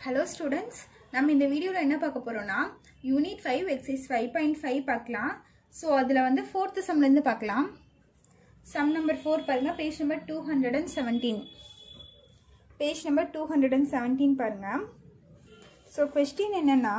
Hello students நம்ம இந்த வீடியோவில் என்ன பார்க்க போகிறோம்னா unit five exercise five point five பார்க்கலாம் ஸோ அதில் வந்து ஃபோர்த்து சம்லேருந்து பார்க்கலாம் சம் நம்பர் ஃபோர் பாருங்கள் page number two hundred and seventeen page number two hundred and seventeen பாருங்கள் ஸோ கொஸ்டின் என்னென்னா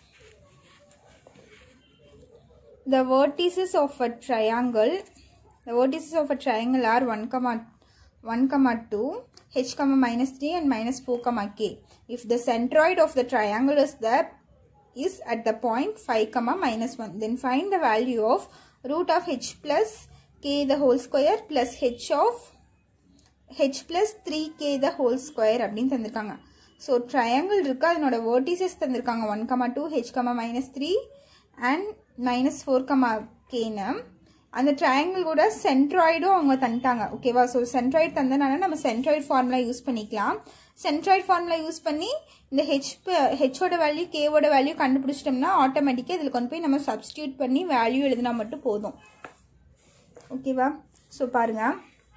the vertices of a triangle the vertices of a triangle are 1 comma 1 comma 2 h comma minus 3 and minus 4 comma k if the centroid of the triangle is there is at the point 5 comma minus 1 then find the value of root of h plus k the whole square plus h of h plus 3k the whole square அப்படின்னு தந்திருக்காங்க so triangle இருக்கு அதனோட vertices தந்திருக்காங்க one comma two H comma minus three and minus four comma கேன்னு அந்த triangle கூட சென்ட்ராய்டும் அவங்க தந்துட்டாங்க ஓகேவா ஸோ சென்ட்ராய்டு தந்தனால நம்ம சென்ட்ராய்டு ஃபார்முலா யூஸ் பண்ணிக்கலாம் சென்ட்ராய்டு ஃபார்முலா யூஸ் பண்ணி இந்த ஹெச் ஹெச்சோட வேல்யூ கேவோட வேல்யூ கண்டுபிடிச்சிட்டோம்னா ஆட்டோமேட்டிக்காக இதில் கொண்டு போய் நம்ம சப்ஸ்டியூட் பண்ணி வேல்யூ எழுதினா மட்டும் போதும் ஓகேவா ஸோ பாருங்கள்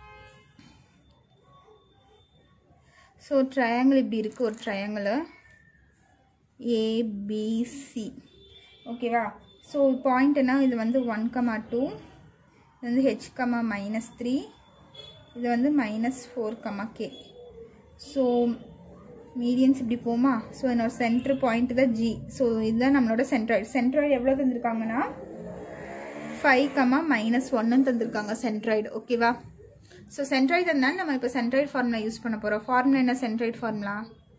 ஸோ ட்ரையாங்கிள் இப்படி இருக்குது ஒரு ட்ரையாங்கிள் ஏபிசி ஓகேவா ஸோ பாயிண்ட் என்ன இது வந்து ஒன் கமா டூ இது வந்து ஹெச் கமா மைனஸ் த்ரீ இது வந்து minus four comma K so medians இப்படி போமா ஸோ என்னோட சென்டர் பாயிண்ட் தான் ஜி ஸோ இதுதான் நம்மளோட சென்ட்ராய்டு சென்ட்ராய்டு எவ்வளோ தந்திருக்காங்கன்னா ஃபைவ் கமா மைனஸ் ஒன்னு தந்திருக்காங்க சென்ட்ராய்டு ஓகேவா ஸோ சென்ட்ராய்டு தந்தால் நம்ம இப்போ சென்ட்ராய்டு ஃபார்முலா யூஸ் பண்ண போகிறோம் ஃபார்முலா என்ன centroid formula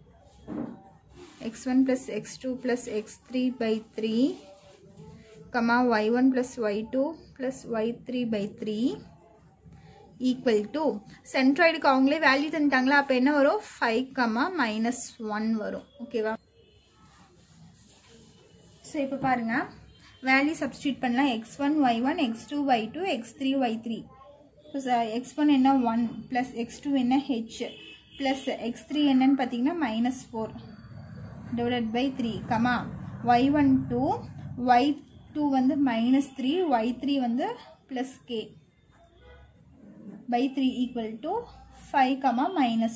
x1 plus x2 plus x3 by 3 comma y1 plus y2 plus y3 by 3 equal to சென்ட்ராய்டுக்கு அவங்களே வேல்யூ தந்துட்டாங்களா அப்போ என்ன வரும் ஃபைவ் கமா மைனஸ் ஒன் வரும் ஓகேவா ஸோ இப்போ பாருங்க வேல்யூ சப்ஸ்டியூட் பண்ணலாம் X one Y one X two Y two X three Y three X one என்ன ஒன் ப்ளஸ் எக்ஸ் டூ என்ன ஹெச் ப்ளஸ் எக்ஸ் த்ரீ என்னன்னு பார்த்தீங்கன்னா minus four divided by 3 comma y12 y2 வந்து minus 3 y3 வந்து plus k by 3 equal to 5 comma minus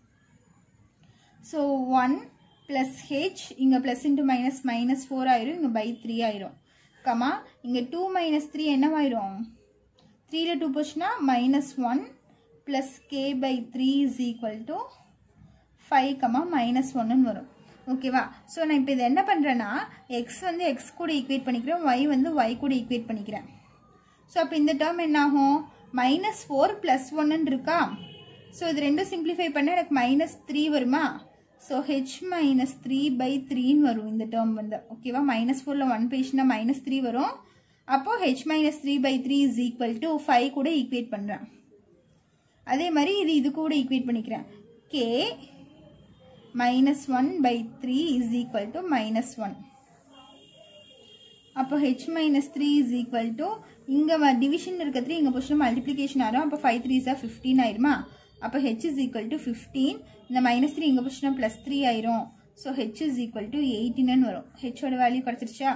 1 so 1 plus h இங்க plus into minus minus 4 ஆயிரும் இங்க by 3 ஆயிரும் comma இங்க 2 minus 3 என்னவாயிரும் 3 ல 2 போச்சுன்னா minus 1 plus k by 3 is equal to 5 comma minus 1 வரும் ஓகேவா ஸோ நான் இப்போ இதை என்ன பண்ணுறேன்னா எக்ஸ் வந்து எக்ஸ் கூட ஈக்குவேட் பண்ணிக்கிறேன் ஒய் வந்து ஒய் கூட ஈக்குவேட் பண்ணிக்கிறேன் ஸோ அப்போ இந்த டேர்ம் என்ன ஆகும் மைனஸ் ஃபோர் ப்ளஸ் ஒன்னு இருக்கா ஸோ இது ரெண்டும் சிம்பிளிஃபை பண்ண எனக்கு மைனஸ் த்ரீ வருமா so H minus three by த்ரீன்னு வரும் இந்த டேர்ம் வந்து ஓகேவா மைனஸ் ஃபோரில் ஒன் பேஜ்னா மைனஸ் த்ரீ வரும் அப்போது H minus three by three is equal to five கூட ஈக்குவேட் பண்ணுறேன் அதே மாதிரி இது இது கூட ஈக்குவேட் பண்ணிக்கிறேன் K minus 1 by 3 is equal to minus 1. அப்போ h minus 3 is equal to இங்கே டிவிஷன் இருக்க 3 இங்கே போச்சுன்னா மல்டிப்ளிகேஷன் ஆகும் அப்போ ஃபைவ் த்ரீ சார் ஃபிஃப்டீன் ஆயிருமா அப்போ H is equal to fifteen இந்த மைனஸ் த்ரீ இங்கே போச்சுன்னா ப்ளஸ் த்ரீ ஆயிரும் so H is equal to எயிட்டின்னு வரும் ஹெச்சோட வேல்யூ கிடச்சிருச்சா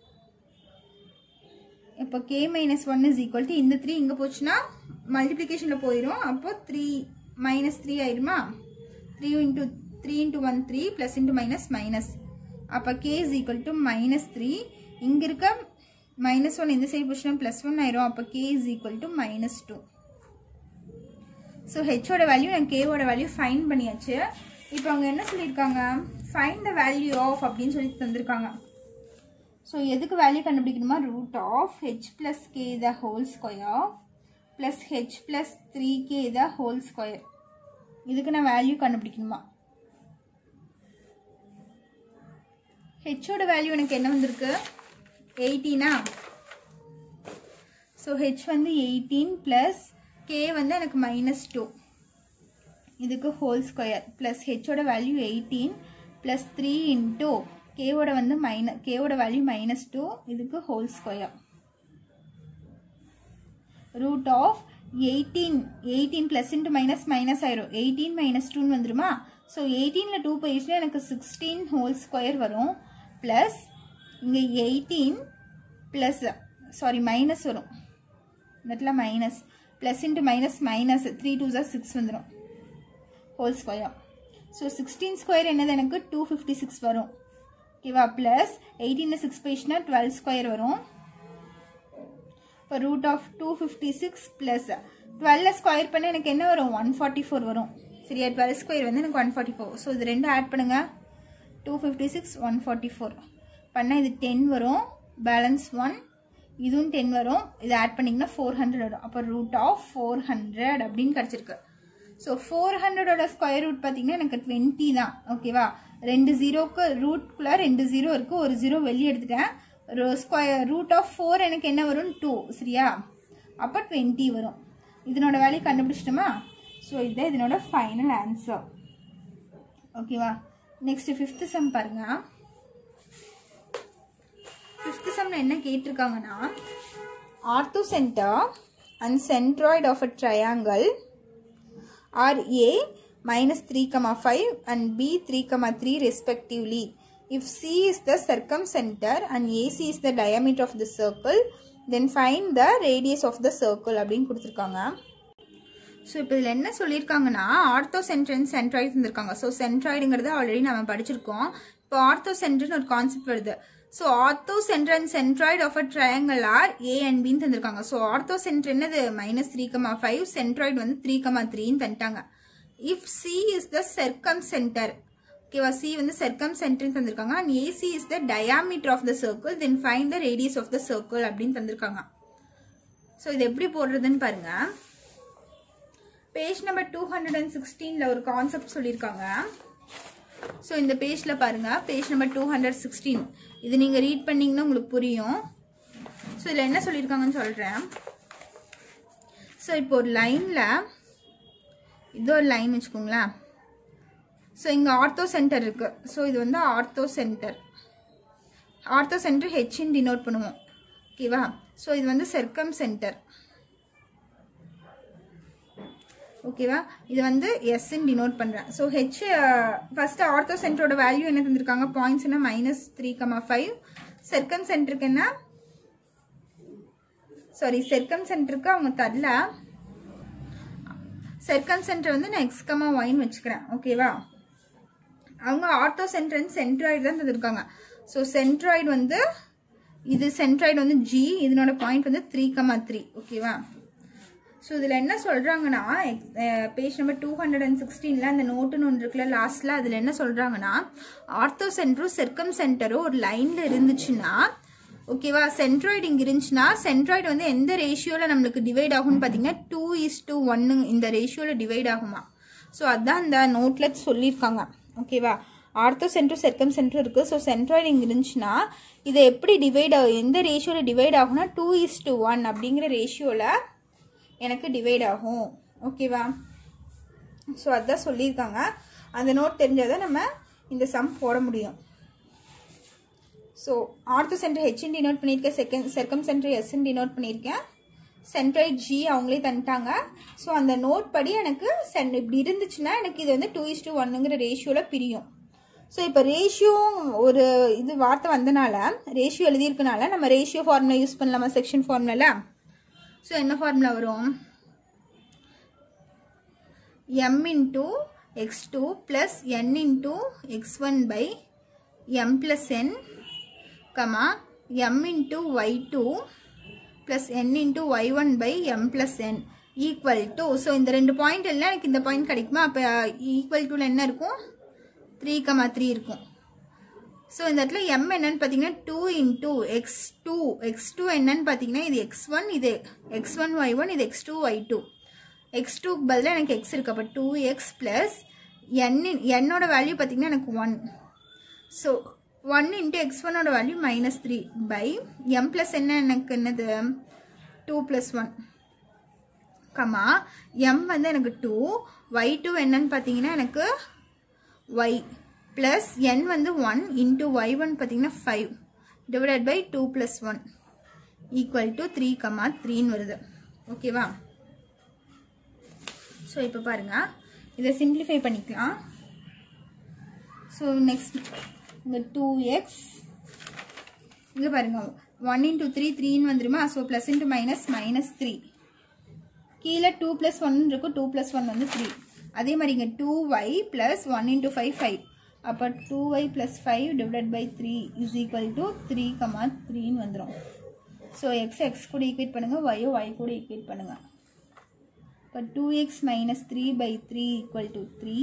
இப்போ K minus one is equal to இந்த த்ரீ இங்கே போச்சுன்னா மல்டிப்ளிகேஷனில் போயிடும் அப்போ த்ரீ மைனஸ் த்ரீ ஆயிருமா three into 3 into 1 3 plus into minus minus அப்போ k is equal to minus 3 இங்க இருக்க minus 1 இந்த சைடு போச்சுனா plus 1 ஆயிரும் அப்போ k is equal to minus 2 so ஹெச்சோட வேல்யூ நான் கேவோட வேல்யூ ஃபைன் பண்ணியாச்சு இப்போ அவங்க என்ன சொல்லியிருக்காங்க ஃபைன் த வேல்யூ ஆஃப் அப்படின்னு சொல்லி தந்திருக்காங்க ஸோ எதுக்கு வேல்யூ கண்டுபிடிக்கணுமா root of H plus K the whole square plus H plus three K the whole square இதுக்கு நான் வேல்யூ கண்டுபிடிக்கணுமா ஹெச்சோட வேல்யூ எனக்கு என்ன வந்திருக்கு எயிட்டீனா ஸோ ஹெச் வந்து எயிட்டீன் ப்ளஸ் கே வந்து எனக்கு மைனஸ் டூ இதுக்கு ஹோல் ஸ்கொயர் ப்ளஸ் ஹெச்சோட value eighteen plus three into கேவோட வந்து மைன கேவோட வேல்யூ மைனஸ் டூ இதுக்கு whole square root of eighteen eighteen plus into minus minus ஆயிரும் எயிட்டீன் மைனஸ் டூன்னு வந்துருமா ஸோ எயிட்டீனில் டூ போயிடுச்சுன்னா எனக்கு சிக்ஸ்டீன் ஹோல் ஸ்கொயர் வரும் ப்ளஸ் இங்கே எயிட்டீன் ப்ளஸ் சாரி மைனஸ் வரும் இந்த இடத்துல minus plus into minus minus three two ஜார் சிக்ஸ் வந்துடும் whole square so sixteen square என்னது எனக்கு டூ ஃபிஃப்டி சிக்ஸ் வரும் ஓகேவா ப்ளஸ் எயிட்டீனில் சிக்ஸ் போயிடுச்சுன்னா டுவெல் ஸ்கொயர் வரும் இப்போ root of two fifty six plus டுவெல்ல ஸ்கொயர் பண்ண எனக்கு என்ன வரும் ஒன் ஃபார்ட்டி ஃபோர் வரும் சரியா டுவெல் ஸ்கொயர் வந்து எனக்கு ஒன் ஃபார்ட்டி ஃபோர் ஸோ இது ரெண்டும் ஆட் பண்ணுங்கள் two fifty six one forty four பண்ணால் இது டென் வரும் பேலன்ஸ் ஒன் இதுவும் டென் வரும் இது ஆட் பண்ணிங்கன்னா ஃபோர் ஹண்ட்ரட் வரும் அப்போ ரூட் ஆஃப் ஃபோர் ஹண்ட்ரட் அப்படின்னு கிடச்சிருக்கு ஸோ ஃபோர் ஹண்ட்ரடோட ஸ்கொயர் ரூட் பார்த்தீங்கன்னா எனக்கு டுவெண்ட்டி தான் ஓகேவா ரெண்டு ஜீரோக்கு ரூட்குள்ளே ரெண்டு ஜீரோ இருக்குது ஒரு ஜீரோ வெளியே எடுத்துட்டேன் ஸ்கொயர் ரூட் ஆஃப் ஃபோர் எனக்கு என்ன வரும் டூ சரியா அப்போ டுவெண்ட்டி வரும் இதனோட வேல்யூ கண்டுபிடிச்சிட்டோமா ஸோ இதுதான் இதனோட ஃபைனல் ஆன்சர் ஓகேவா நெக்ஸ்ட் ஃபிஃப்த் சம் பாருங்க ஃபிஃப்த் சம்ல என்ன கேட்டிருக்காங்கன்னா orthocentre and centroid of a triangle are a minus 3 comma 5 and b 3 comma 3 respectively. If c is the circumcenter and ac is the diameter of the circle, then find the radius of the circle அப்படின்னு கொடுத்துருக்காங்க so இப்போ இதில் என்ன சொல்லியிருக்காங்கன்னா orthocentre centroid தந்திருக்காங்க so சென்ட்ராய்டுங்கிறது already நம்ம படிச்சிருக்கோம் இப்போ ஆர்த்தோ சென்ட்ரன் ஒரு கான்செப்ட் வருது so orthocentre and centroid of a triangle are a and பின்னு தந்திருக்காங்க ஸோ ஆர்த்தோ சென்டர் என்னது minus three comma five centroid வந்து த்ரீ கமா த்ரீன்னு தந்துட்டாங்க if C is the circumcentre ஓகேவா சி வந்து சர்க்கம் சென்டர் தந்திருக்காங்க and AC is the diameter of the circle then find the radius of the circle அப்படின்னு தந்திருக்காங்க so இது எப்படி போடுறதுன்னு பாருங்க page number two hundred and சிக்ஸ்டீனில் ஒரு கான்செப்ட் சொல்லியிருக்காங்க ஸோ இந்த பேஜில் பாருங்க page number two hundred sixteen இது நீங்கள் ரீட் பண்ணீங்கன்னா உங்களுக்கு புரியும் ஸோ இதில் என்ன சொல்லியிருக்காங்கன்னு சொல்கிறேன் ஸோ இப்போ ஒரு லைனில் இது ஒரு லைன் வச்சுக்கோங்களேன் ஸோ இங்கே ஆர்த்தோ சென்டர் இருக்குது ஸோ இது வந்து ஆர்த்தோ சென்டர் ஆர்த்தோ சென்டர் ஹெச்ன்னு டினோட் பண்ணுவோம் ஓகேவா ஸோ இது வந்து செர்க்கம் சென்டர் ஓகேவா இது வந்து எஸ்ன்னு டினோட் பண்ணுறேன் ஸோ ஹெச் ஃபஸ்ட்டு ஆர்த்தோ சென்டரோட வேல்யூ என்ன தந்திருக்காங்க பாயிண்ட்ஸ் என்ன மைனஸ் த்ரீ கமா ஃபைவ் செர்க்கம் சென்டருக்கு என்ன சாரி செர்க்கம் சென்டருக்கு அவங்க தரல செர்க்கம் சென்டர் வந்து நான் எக்ஸ் கமா ஒயின்னு வச்சுக்கிறேன் ஓகேவா அவங்க ஆர்த்தோ சென்டர் அண்ட் சென்ட்ராய்டு தான் தந்திருக்காங்க ஸோ சென்ட்ராய்டு வந்து இது சென்ட்ராய்டு வந்து ஜி இதனோட பாயிண்ட் வந்து த்ரீ கமா த்ரீ ஓகேவா ஸோ இதில் என்ன சொல்கிறாங்கன்னா page number two hundred and சிக்ஸ்டீனில் அந்த நோட்டுன்னு ஒன்று இருக்குல்ல லாஸ்ட்டில் அதில் என்ன சொல்கிறாங்கன்னா ஆர்த்தோ சென்டரும் செர்க்கம் சென்டரும் ஒரு லைனில் இருந்துச்சுன்னா ஓகேவா சென்ட்ராய்டு இங்கே இருந்துச்சுன்னா சென்ட்ராய்டு வந்து எந்த ரேஷியோவில் நம்மளுக்கு டிவைட் ஆகும்னு பார்த்தீங்கன்னா டூ இஸ் டூ ஒன்னு இந்த ரேஷியோவில் டிவைட் ஆகுமா ஸோ அதான் இந்த நோட்டில் சொல்லியிருக்காங்க ஓகேவா ஆர்த்தோ சென்டர் செர்க்கம் சென்டர் இருக்குது ஸோ சென்ட்ராய்டு இங்கே இருந்துச்சுன்னா இதை எப்படி டிவைட் ஆகும் எந்த ரேஷியோவில் டிவைட் ஆகும்னா டூ இஸ் டூ ஒன் அப்படிங்கிற ரேஷியோவில் எனக்கு டிவைட் ஆகும் ஓகேவா ஸோ அதான் சொல்லியிருக்காங்க அந்த நோட் தெரிஞ்சால் தான் நம்ம இந்த சம் போட முடியும் ஸோ ஆர்த்தோ சென்டர் ஹெச்என் டினோட் பண்ணியிருக்கேன் செகண்ட் செர்க்கம் சென்டர் எஸ்என் டினோட் பண்ணியிருக்கேன் சென்ட்ரைட் ஜி அவங்களே தந்துட்டாங்க ஸோ அந்த நோட் படி எனக்கு சென் இப்படி இருந்துச்சுன்னா எனக்கு இது வந்து டூ இஸ் டூ ஒன்னுங்கிற ரேஷியோவில் பிரியும் ஸோ இப்போ ரேஷியோ ஒரு இது வார்த்தை வந்தனால ரேஷியோ எழுதியிருக்கனால நம்ம ரேஷியோ ஃபார்முலா யூஸ் பண்ணலாமா செக்ஷன் ஃபார்முலால ஸோ என்ன ஃபார்முலா வரும் M into X two plus N into X one by M plus N comma M into Y two plus N into Y one by M plus N equal to so இந்த ரெண்டு point எல்லாம் எனக்கு இந்த point கிடைக்குமா அப்போ equal டூவில் என்ன இருக்கும் த்ரீ கமா த்ரீ இருக்கும் ஸோ இந்த இடத்துல எம் என்னன்னு பார்த்தீங்கன்னா two into X two X two என்னன்னு பார்த்தீங்கன்னா இது எக்ஸ் ஒன் இது எக்ஸ் ஒன் ஒய் ஒன் இது X two Y two X டூக்கு பதிலாக எனக்கு எக்ஸ் இருக்கு அப்போ டூ எக்ஸ் ப்ளஸ் என் என்னோட வேல்யூ பார்த்தீங்கன்னா எனக்கு one so one into X ஒன்னோட value minus three by M plus என்ன எனக்கு என்னது two plus one comma M வந்து எனக்கு டூ ஒய் டூ என்னன்னு பார்த்தீங்கன்னா எனக்கு ஒய் ப்ளஸ் என் வந்து ஒன் இன்ட்டு ஒய் ஒன் பார்த்தீங்கன்னா five divided by two plus one equal to three comma த்ரீன்னு வருது ஓகேவா ஸோ இப்போ பாருங்கள் இதை சிம்பிளிஃபை பண்ணிக்கலாம் ஸோ நெக்ஸ்ட் இங்கே டூ எக்ஸ் இங்கே பாருங்கள் ஒன் இன்ட்டு த்ரீ த்ரீன்னு வந்துருமா so plus into minus minus three கீழே டூ ப்ளஸ் ஒன் இருக்கும் டூ ப்ளஸ் ஒன் வந்து த்ரீ அதே மாதிரி இங்கே two Y plus one into five five அப்போ two Y plus five divide by three is equal to three comma த்ரீன்னு வந்துடும் so X X கூட ஈக்குவேட் பண்ணுங்கள் ஒய்யோ ஒய் கூட ஈக்குவேட் பண்ணுங்கள் இப்போ two X minus three by three equal to three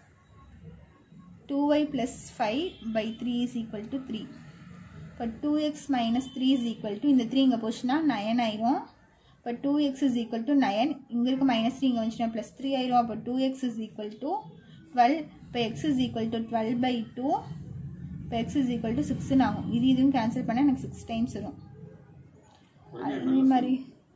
two Y plus five by three is equal to three இப்போ two X minus three is equal to இந்த three இங்கே போச்சுன்னா நயன் ஆயிரும் இப்போ two X is equal to nine இங்கே இருக்க minus three இங்கே வந்துச்சுன்னா ப்ளஸ் த்ரீ ஆயிரும் அப்போ two X is equal to twelve இப்போ X is equal to twelve by two இப்போ எக்ஸ் இஸ் ஈக்குவல் டு சிக்ஸ்னு ஆகும் இது இதுவும் கேன்சல் பண்ணால் எனக்கு சிக்ஸ் டைம்ஸ் வரும் அதே மாதிரி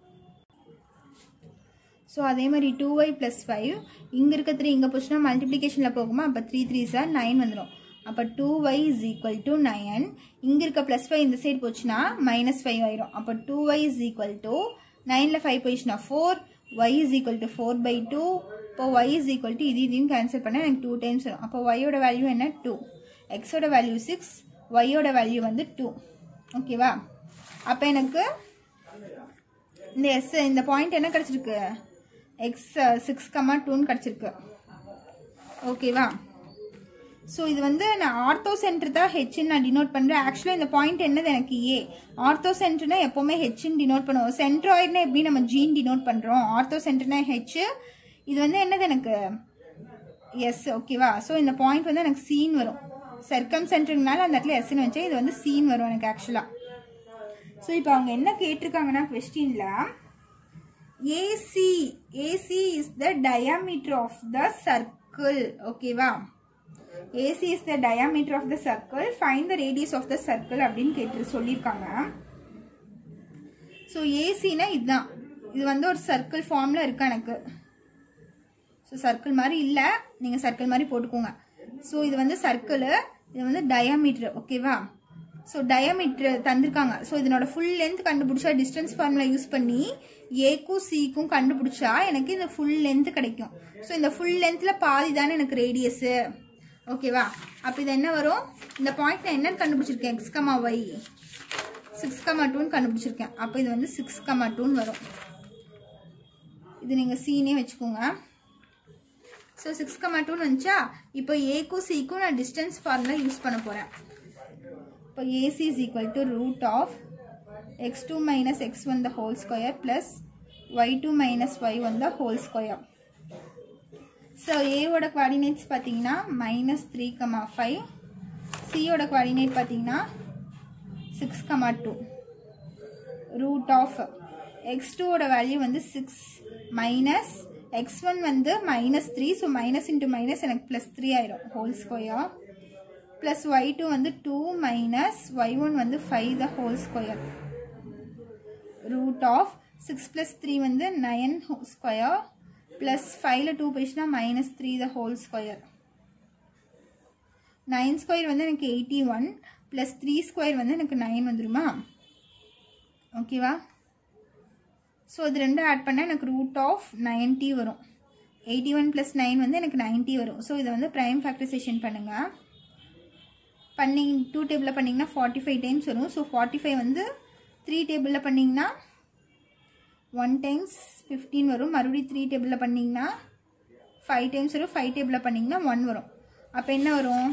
ஸோ அதே மாதிரி டூ ஒய் ப்ளஸ் ஃபைவ் இங்கே இருக்க த்ரீ இங்கே போச்சுன்னா மல்டிப்ளிகேஷனில் போகுமா அப்போ த்ரீ த்ரீ சார் நைன் வந்துடும் அப்போ two Y is equal to nine இங்கே இருக்க ப்ளஸ் ஃபைவ் இந்த சைடு போச்சுன்னா மைனஸ் ஃபைவ் ஆயிரும் அப்போ two Y is equal to நைனில் ஃபைவ் போயிடுச்சுன்னா four Y is equal to four by two இப்போ ஒய் இஸ் ஈக்குவல் டு இது இதையும் கேன்சல் பண்ணால் எனக்கு டூ டைம்ஸ் வரும் அப்போ ஒய்யோட வேல்யூ என்ன டூ எக்ஸோட வேல்யூ சிக்ஸ் ஒய்யோட வேல்யூ வந்து டூ ஓகேவா அப்போ எனக்கு இந்த எஸ் இந்த பாயிண்ட் என்ன கிடச்சிருக்கு எக்ஸ் சிக்ஸ் கமா டூன்னு கிடச்சிருக்கு ஓகேவா ஸோ இது வந்து நான் ஆர்த்தோ சென்டர் தான் ஹெச்ன்னு நான் டினோட் பண்ணுறேன் ஆக்சுவலாக இந்த பாயிண்ட் என்னது எனக்கு ஏ ஆர்த்தோ சென்டர்னா எப்போவுமே ஹெச்ன்னு டினோட் பண்ணுவோம் சென்ட்ராய்டுனா எப்படி நம்ம ஜீன் டினோட் பண்ணுறோம் ஆர்த்தோ சென்டர்னா ஹெச் இது வந்து என்னது எனக்கு எஸ் ஓகேவா ஸோ இந்த பாயிண்ட் வந்து எனக்கு சீன் வரும் சர்க்கம் சென்டருங்கனால அந்த இடத்துல எஸ்ன்னு வச்சேன் இது வந்து சீன் வரும் எனக்கு ஆக்சுவலாக ஸோ இப்போ அவங்க என்ன கேட்டிருக்காங்கன்னா கொஸ்டின்ல AC AC is the diameter of the circle ஓகேவா AC is the diameter of the circle fine the radius of the circle அப்படின்னு கேட்டு சொல்லியிருக்காங்க ஸோ ஏசினா இதுதான் இது வந்து ஒரு சர்க்கிள் ஃபார்மில் இருக்கு எனக்கு ஸோ சர்க்கிள் மாதிரி இல்லை நீங்கள் சர்க்கிள் மாதிரி போட்டுக்கோங்க ஸோ இது வந்து சர்க்கிள் இது வந்து டயாமீட்டர் ஓகேவா ஸோ டயாமீட்டர் தந்திருக்காங்க ஸோ இதனோட ஃபுல் லென்த் கண்டுபிடிச்சா டிஸ்டன்ஸ் ஃபார்முலா யூஸ் பண்ணி ஏக்கும் சிக்கும் கண்டுபிடிச்சா எனக்கு இந்த ஃபுல் லென்த் கிடைக்கும் ஸோ இந்த ஃபுல் லென்த்தில் பாதி தானே எனக்கு ரேடியஸு ஓகேவா அப்போ இது என்ன வரும் இந்த பாயிண்ட் நான் என்னன்னு கண்டுபிடிச்சிருக்கேன் X comma Y six comma டூன்னு கண்டுபிடிச்சிருக்கேன் அப்போ இது வந்து சிக்ஸ் கமா டூன்னு வரும் இது நீங்கள் சீனே வச்சுக்கோங்க ஸோ சிக்ஸ் கமா டூன்னு வந்துச்சா இப்போ ஏக்கும் சிக்கும் நான் டிஸ்டன்ஸ் ஃபார்முலா யூஸ் பண்ண போகிறேன் இப்போ AC is equal to root of X two minus X one the whole square plus Y two minus Y one the whole square so ஏவோட குவாடினேட்ஸ் பார்த்தீங்கன்னா மைனஸ் த்ரீ கமா ஃபைவ் சியோட coordinate பார்த்தீங்கன்னா six comma two root of X டூவோட value வந்து six minus X one வந்து minus three so minus into minus எனக்கு plus three ஆயிரும் whole square plus Y two வந்து டூ மைனஸ் ஒய் ஒன் வந்து five the whole square root of six plus three வந்து nine square plus ஃபைவ்ல two போயிடுச்சுன்னா minus three the whole square nine square வந்து எனக்கு eighty one plus three square வந்து எனக்கு nine வந்துருமா ஓகேவா ஸோ இது ரெண்டும் ஆட் பண்ணால் எனக்கு ரூட் ஆஃப் நைன்ட்டி வரும் எயிட்டி ஒன் ப்ளஸ் நைன் வந்து எனக்கு நைன்ட்டி வரும் ஸோ இதை வந்து ப்ரைம் ஃபேக்டரைசேஷன் பண்ணுங்கள் பண்ணி டூ டேபிளில் பண்ணிங்கன்னா ஃபார்ட்டி ஃபைவ் டைம்ஸ் வரும் ஸோ ஃபார்ட்டி ஃபைவ் வந்து த்ரீ டேபிளில் பண்ணிங்கன்னா ஒன் டைம்ஸ் ஃபிஃப்டீன் வரும் மறுபடியும் த்ரீ டேபிளில் பண்ணிங்கன்னா ஃபைவ் டைம்ஸ் வரும் ஃபைவ் டேபிளில் பண்ணிங்கன்னா ஒன் வரும் அப்போ என்ன வரும்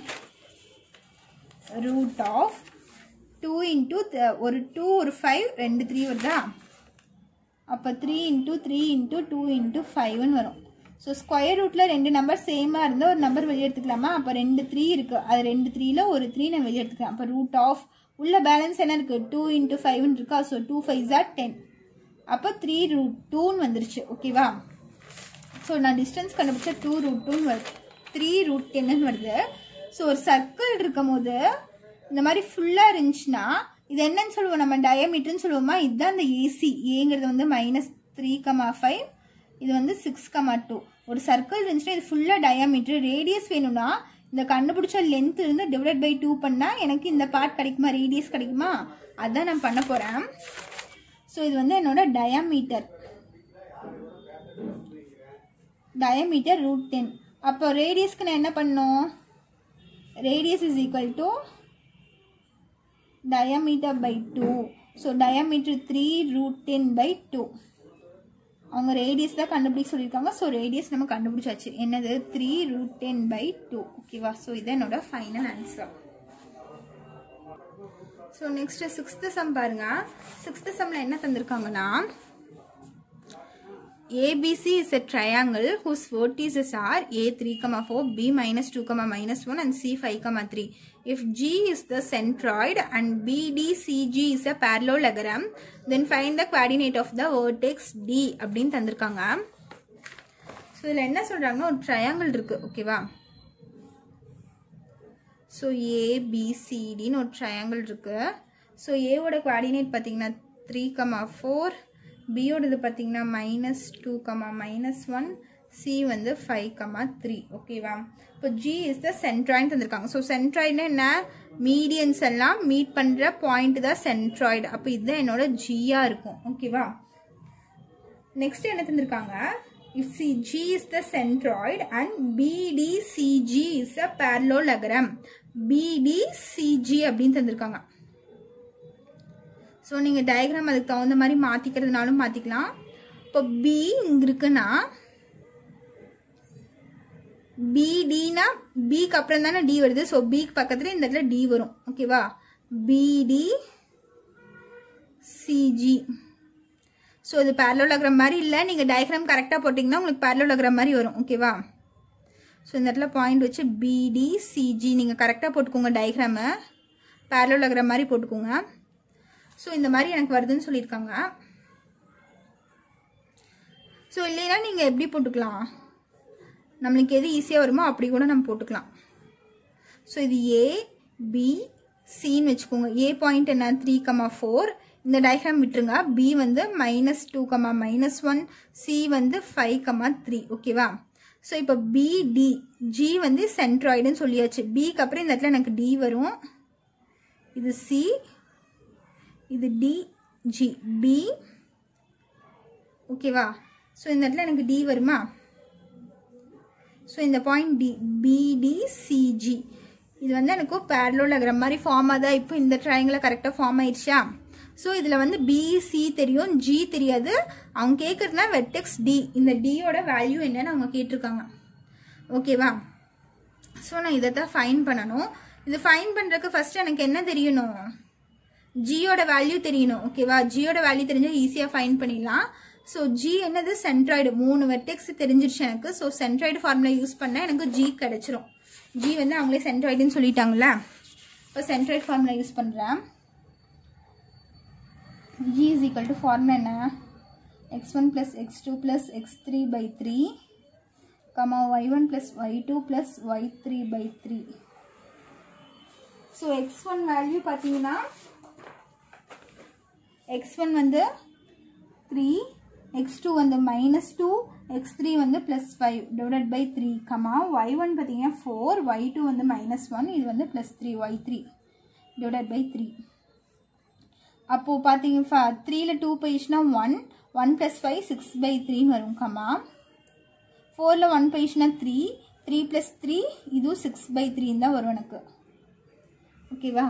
ரூட் ஆஃப் டூ இன்ட்டு ஒரு டூ ஒரு ஃபைவ் ரெண்டு த்ரீ வருதா அப்போ three into three into two into ஃபைவ்னு வரும் ஸோ ஸ்கொயர் ரூட்டில் ரெண்டு நம்பர் சேமாக இருந்தால் ஒரு நம்பர் வெளியே எடுத்துக்கலாமா அப்போ ரெண்டு த்ரீ இருக்குது அது ரெண்டு த்ரீல ஒரு த்ரீ நான் வெளியே எடுத்துக்கலாம் அப்போ ரூட் ஆஃப் உள்ள பேலன்ஸ் என்ன இருக்குது டூ இன்ட்டு ஃபைவ்னு இருக்கா ஸோ டூ ஃபைவ் ஜார் டென் அப்போ த்ரீ ரூட் டூன்னு வந்துருச்சு ஓகேவா ஸோ நான் டிஸ்டன்ஸ் கண்டுபிடிச்சா டூ ரூட் டூன்னு வருது த்ரீ ரூட் டென்னு வருது ஸோ ஒரு சர்க்கிள் இருக்கும் போது இந்த மாதிரி ஃபுல்லாக இருந்துச்சுன்னா இது என்னன்னு சொல்லுவோம் நம்ம டயமீட்டர்னு சொல்லுவோமா இதுதான் இந்த ஏசி ஏங்கிறது வந்து மைனஸ் த்ரீ கமா ஃபைவ் இது வந்து சிக்ஸ் கமா டூ ஒரு சர்க்கிள் இருந்துச்சுன்னா இது ஃபுல்லாக டயாமீட்டர் ரேடியஸ் வேணும்னா இந்த கண்டுபிடிச்ச லென்த் இருந்து டிவைட் பை டூ பண்ணால் எனக்கு இந்த பார்ட் கிடைக்குமா ரேடியஸ் கிடைக்குமா அதான் நான் பண்ண போகிறேன் ஸோ இது வந்து என்னோட டயாமீட்டர் டயமீட்டர் ரூட் டென் அப்போ ரேடியஸ்க்கு நான் என்ன பண்ணணும் radius is equal to diameter by 2 so diameter 3 root 10 by 2 அவங்க ரேடியஸ் தான் கண்டுபிடிக்க சொல்லியிருக்காங்க ஸோ ரேடியஸ் நம்ம கண்டுபிடிச்சாச்சு என்னது three root ten by two ஓகேவா ஸோ இது என்னோட final answer so next sixth sum பாருங்க சிக்ஸ்த்து சம்மில் என்ன தந்திருக்காங்கன்னா ABC is a triangle whose vertices are A 3, 4, B minus 2, minus 1 and C 5, 3. If G is the centroid and BDCG is a parallelogram, then find the coordinate of the vertex D அப்படின்னு தந்திருக்காங்க so இதில் என்ன சொல்கிறாங்கன்னா ஒரு triangle இருக்குது ஓகேவா so ஏபிசிடின்னு ஒரு triangle இருக்குது ஸோ ஏவோட கோஆர்டினேட் பார்த்தீங்கன்னா த்ரீ கமா ஃபோர் பியோடது பார்த்தீங்கன்னா minus two comma minus one C வந்து ஃபைவ் கமா த்ரீ ஓகேவா இப்போ ஜி இஸ் த சென்ட்ராய்டு தந்திருக்காங்க ஸோ சென்ட்ராய்டுனா என்ன மீடியன்ஸ் எல்லாம் மீட் பண்ணுற பாயிண்ட் தான் சென்ட்ராய்டு அப்போ இதுதான் என்னோட ஜியாக இருக்கும் ஓகேவா நெக்ஸ்ட் என்ன தந்திருக்காங்க if C G is the centroid and BDCG is a parallelogram BDCG அப்படின்னு தந்திருக்காங்க ஸோ நீங்கள் டயக்ராம் அதுக்கு தகுந்த மாதிரி மாற்றிக்கிறதுனாலும் மாற்றிக்கலாம் இப்போ பி இங்கே இருக்குன்னா பிடினா பிக்கு அப்புறம் தானே டி வருது ஸோ பிக்கு பக்கத்தில் இந்த இடத்துல டி வரும் ஓகேவா பிடி சிஜி ஸோ இது பேரலோலகிராம் மாதிரி இல்லை நீங்கள் டயக்ராம் கரெக்டாக போட்டிங்கன்னா உங்களுக்கு பேரலோலகிராம் மாதிரி வரும் ஓகேவா ஸோ இந்த இடத்துல பாயிண்ட் வச்சு பிடி சிஜி நீங்கள் கரெக்டாக போட்டுக்கோங்க டயக்ராமை பேரலோலகிராம் மாதிரி போட்டுக்கோங்க ஸோ இந்த மாதிரி எனக்கு வருதுன்னு சொல்லியிருக்காங்க ஸோ இல்லைன்னா நீங்கள் எப்படி போட்டுக்கலாம் நம்மளுக்கு எது ஈஸியாக வருமோ அப்படி கூட நம்ம போட்டுக்கலாம் ஸோ இது ஏ பி சின்னு வச்சுக்கோங்க ஏ பாயிண்ட் என்ன த்ரீ கமா ஃபோர் இந்த டயக்ராம் விட்டுருங்க பி வந்து minus two comma minus one C வந்து ஃபைவ் கமா த்ரீ ஓகேவா ஸோ இப்போ பிடி ஜி வந்து சென்ட்ராய்டுன்னு சொல்லியாச்சு பிக்கு அப்புறம் இந்த இடத்துல எனக்கு டி வரும் இது சி இது டி ஜி பி ஓகேவா ஸோ இந்த இடத்துல எனக்கு டி வருமா ஸோ இந்த பாயிண்ட் டி பிடிசிஜி இது வந்து எனக்கு பேரலோலகிற மாதிரி ஃபார்ம் ஆகுதா இப்போ இந்த ட்ரையாங்கில் கரெக்டாக ஃபார்ம் ஆயிடுச்சா ஸோ இதில் வந்து பிசி தெரியும் ஜி தெரியாது அவங்க கேட்குறதுனா வெட்டெக்ஸ் டி இந்த டியோட வேல்யூ என்னன்னு அவங்க கேட்டிருக்காங்க ஓகேவா ஸோ நான் இதை தான் ஃபைன் பண்ணணும் இது ஃபைன் பண்ணுறதுக்கு ஃபஸ்ட்டு எனக்கு என்ன தெரியணும் ஜியோட வேல்யூ தெரியணும் ஓகேவா ஜியோட வேல்யூ தெரிஞ்சால் ஈஸியாக ஃபைன் பண்ணிடலாம் ஸோ ஜி என்னது சென்ட்ராய்டு மூணு வெர்டெக்ஸ் தெரிஞ்சிருச்சு எனக்கு ஸோ சென்ட்ராய்டு ஃபார்முலா யூஸ் பண்ணால் எனக்கு ஜி கிடச்சிரும் ஜி வந்து அவங்களே சென்ட்ராய்டுன்னு சொல்லிட்டாங்களே இப்போ சென்ட்ராய்டு ஃபார்முலா யூஸ் பண்ணுறேன் G is equal to formula என்ன x one plus X two plus X three by three comma y one plus Y two plus y three by three so x one value பார்த்தீங்கன்னா x1 வந்து 3 x2 வந்து minus 2 x3 வந்து plus 5 divided by 3 comma y1 பார்த்தீங்கன்னா 4 y2 வந்து minus 1 இது வந்து plus 3 y3 divided by 3 அப்போ பார்த்தீங்க த்ரீல டூ போயிடுச்சுன்னா one one plus five six by த்ரீன்னு வரும் கமா ஃபோரில் ஒன் போயிடுச்சுன்னா த்ரீ த்ரீ ப்ளஸ் த்ரீ இதுவும் சிக்ஸ் பை த்ரீன்னு தான் வரும் எனக்கு ஓகேவா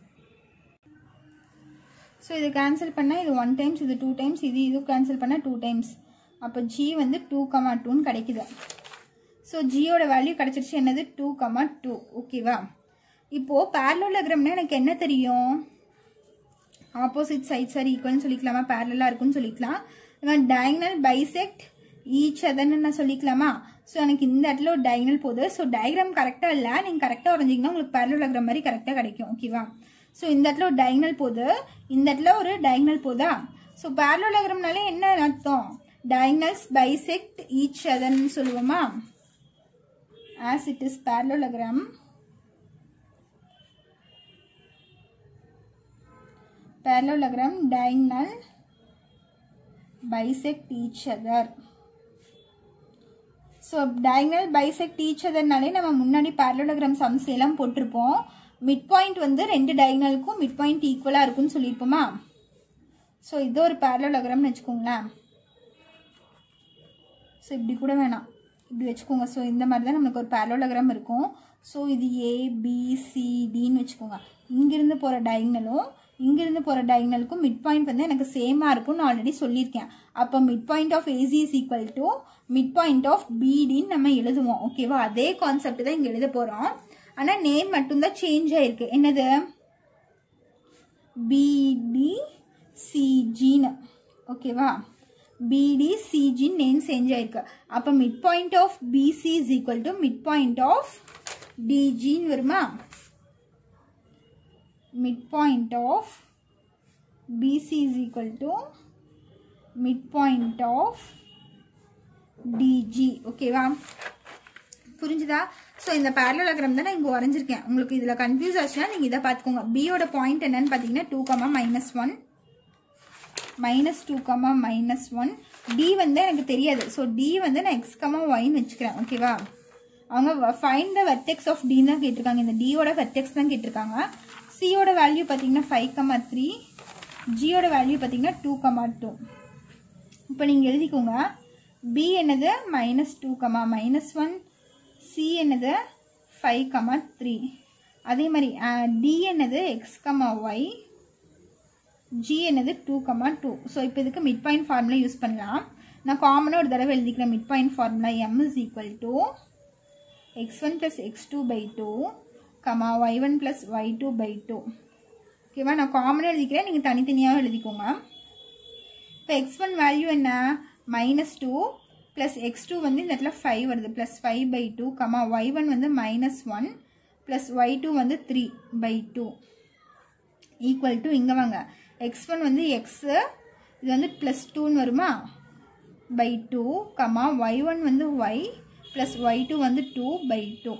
ஸோ இது கேன்சல் பண்ணால் இது ஒன் டைம்ஸ் இது டூ டைம்ஸ் இது இது கேன்சல் பண்ணால் டூ டைம்ஸ் அப்போ ஜி வந்து டூ கமா டூன்னு கிடைக்குது ஸோ ஜியோட வேல்யூ கிடச்சிருச்சு என்னது டூ கமா டூ ஓகேவா இப்போது பேரலோலகிராம்னா எனக்கு என்ன தெரியும் ஆப்போசிட் சைட்ஸ் ஆர் ஈக்குவல்னு சொல்லிக்கலாமா பேரலாக இருக்குன்னு சொல்லிக்கலாம் இவன் டயக்னல் பைசெக்ட் ஈச் அதன்னு நான் சொல்லிக்கலாமா ஸோ எனக்கு இந்த இடத்துல ஒரு டயக்னல் போகுது ஸோ டயக்ராம் கரெக்டாக இல்லை நீங்கள் கரெக்டாக வரைஞ்சிங்கன்னா உங்களுக்கு பேரலோலகிராம் மாதிரி கரெக்டாக கிடைக்கும் ஓகேவா ஸோ இந்த இடத்துல ஒரு டயக்னல் போகுது இந்த இடத்துல ஒரு டயக்னல் போதா ஸோ பேரலோலகிராம்னாலே என்ன அர்த்தம் டயக்னல்ஸ் பைசெக்ட் ஈச் அதர்னு சொல்லுவோமா as it is parallelogram parallelogram diagonal bisect each other so diagonal bisect each otherனாலே நம்ம முன்னாடி parallelogram sums எல்லாம் போட்டிருப்போம் மிட் பாயிண்ட் வந்து ரெண்டு டயக்னலுக்கும் மிட் பாயிண்ட் ஈக்குவலாக இருக்கும்னு சொல்லியிருப்போமா ஸோ இது ஒரு parallelogramனு வச்சுக்கோங்களேன் ஸோ இப்படி கூட வேணாம் இப்படி வச்சுக்கோங்க ஸோ இந்த மாதிரி தான் நமக்கு ஒரு parallelogram இருக்கும் ஸோ இது ஏபிசிடின்னு வச்சுக்கோங்க இங்கிருந்து போகிற டயக்னலும் இங்கிருந்து போகிற டயக்னலுக்கும் மிட் பாயிண்ட் வந்து எனக்கு சேமாக இருக்கும்னு ஆல்ரெடி சொல்லியிருக்கேன் அப்போ mid point of AC is equal to mid point of பிடின்னு நம்ம எழுதுவோம் ஓகேவா அதே கான்செப்ட் தான் இங்கே எழுத போகிறோம் ஆனால் நேம் மட்டும்தான் சேஞ்ச் ஆயிருக்கு என்னது பிடிசிஜின்னு ஓகேவா பிடிசிஜின் நேம் சேஞ்ச் ஆயிருக்கு அப்போ mid point of BC is equal to mid point of டிஜின்னு வருமா midpoint of BC is equal to midpoint of DG ஓகேவா புரிஞ்சுதா ஸோ இந்த பேரலோகிராம் தான் நான் இங்கே வரைஞ்சிருக்கேன் உங்களுக்கு இதில் கன்ஃபியூஸ் ஆச்சுன்னா நீங்கள் இதை பார்த்துக்கோங்க பியோட பாயிண்ட் என்னன்னு பார்த்தீங்கன்னா two comma minus one minus two comma minus one D வந்து எனக்கு தெரியாது ஸோ டி வந்து நான் எக்ஸ் கமா ஒய்ன்னு வச்சுக்கிறேன் ஓகேவா அவங்க find the vertex of D தான் கேட்டிருக்காங்க இந்த டியோட வெர்டெக்ஸ் தான் கேட்டிருக்காங்க சியோட வேல்யூ பார்த்தீங்கன்னா ஃபைவ் கமா த்ரீ ஜியோட வேல்யூ பார்த்தீங்கன்னா டூ கமா டூ இப்போ நீங்கள் எழுதிக்கோங்க பி என்னது minus two comma minus one C என்னது ஃபைவ் கமா த்ரீ அதே மாதிரி டி என்னது எக்ஸ் கமா ஒய் ஜி என்னது டூ கமா டூ ஸோ இப்போ இதுக்கு மிட் பாயிண்ட் ஃபார்முலா யூஸ் பண்ணலாம் நான் காமனாக ஒரு தடவை எழுதிக்கிறேன் mid point formula M is equal to x one plus X two by two comma y one plus Y two by two ஓகேவா நான் காமனாக எழுதிக்கிறேன் நீங்கள் தனித்தனியாக எழுதிக்கோங்க இப்போ எக்ஸ் ஒன் வேல்யூ என்ன minus two plus X two வந்து இந்த இடத்துல ஃபைவ் வருது plus five by two comma y one வந்து minus one plus Y two வந்து three by two equal to இங்கே வாங்க எக்ஸ் ஒன் வந்து எக்ஸு இது வந்து ப்ளஸ் டூன்னு வருமா by two comma y one வந்து ஒய் ப்ளஸ் ஒய் டூ வந்து டூ பை டூ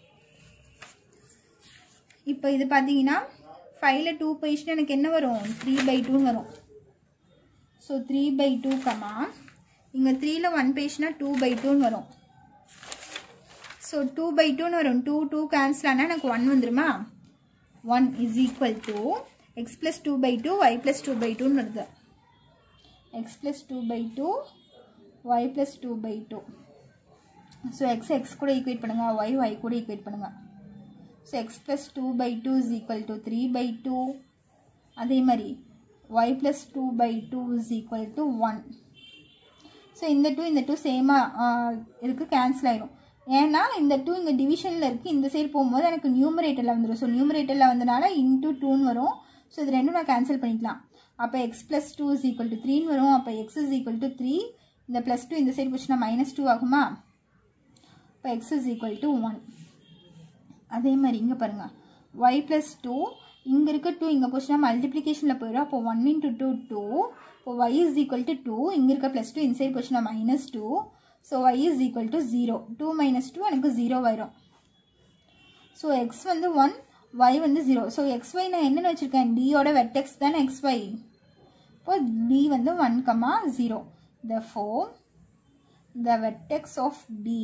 இப்போ இது பார்த்தீங்கன்னா ஃபைவ்ல டூ போயிடுச்சுன்னா எனக்கு என்ன வரும் த்ரீ பை டூன்னு வரும் so three by two comma இங்கே த்ரீல ஒன் பேஜ்னா டூ பை டூன்னு வரும் ஸோ டூ பை டூன்னு வரும் டூ டூ கேன்சல் ஆனால் எனக்கு ஒன் வந்துருமா one is equal to x plus two by two Y plus two by டூன்னு வருது x plus two by two Y plus two by two so X X கூட equate பண்ணுங்கள் y y கூட equate பண்ணுங்கள் so x plus two by two is equal to three by two அதே மாதிரி y plus two by two is equal to one so இந்த two இந்த two சேமாக இருக்குது கேன்சல் ஆயிடும் ஏன்னா இந்த டூ இங்கே டிவிஷனில் இருக்குது இந்த சைடு போகும்போது எனக்கு நியூமரேட்டரில் வந்துடும் ஸோ நியூமரேட்டரில் வந்தனால இன்டூ டூன்னு வரும் ஸோ இது ரெண்டும் நான் கேன்சல் பண்ணிக்கலாம் அப்போ x plus two is equal to த்ரீன்னு வரும் அப்போ x is equal to three இந்த ப்ளஸ் டூ இந்த சைடு போச்சுன்னா மைனஸ் டூ ஆகுமா இப்போ X is equal to one அதே மாதிரி இங்கே பாருங்கள் ஒய் ப்ளஸ் டூ இங்கே இருக்க டூ இங்கே போச்சுன்னா மல்டிப்ளிகேஷனில் போயிடும் அப்போ ஒன் இன்ட்டு டூ டூ இப்போ Y is equal to two இங்கே இருக்க ப்ளஸ் டூ இன்சைட் போச்சுன்னா minus two so y is equal to zero two minus two எனக்கு ஜீரோ ஆயிரும் ஸோ எக்ஸ் வந்து ஒன் ஒய் வந்து ஜீரோ ஸோ எக்ஸ் ஒய் நான் என்னென்னு வச்சுருக்கேன் டியோட வெர்டெக்ஸ் தானே எக்ஸ் ஒய் இப்போ டி வந்து one comma zero therefore the vertex of D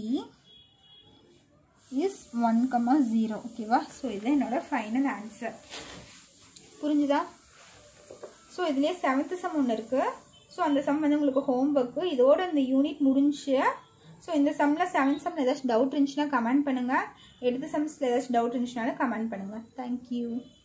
is one comma zero ஓகேவா ஸோ இது என்னோட ஃபைனல் ஆன்சர் புரிஞ்சுதா ஸோ இதுலேயே செவன்த்து சம் ஒன்று இருக்குது ஸோ அந்த சம் வந்து உங்களுக்கு ஹோம் ஒர்க்கு இதோட இந்த யூனிட் முடிஞ்சு ஸோ இந்த சம்மில் செவன்த் சம்மில் ஏதாச்சும் டவுட் இருந்துச்சுன்னா கமெண்ட் பண்ணுங்கள் எடுத்த சம்ஸில் ஏதாச்சும் டவுட் இருந்துச்சுனாலும் கமெண்ட் பண்ணுங்கள் தேங்க்யூ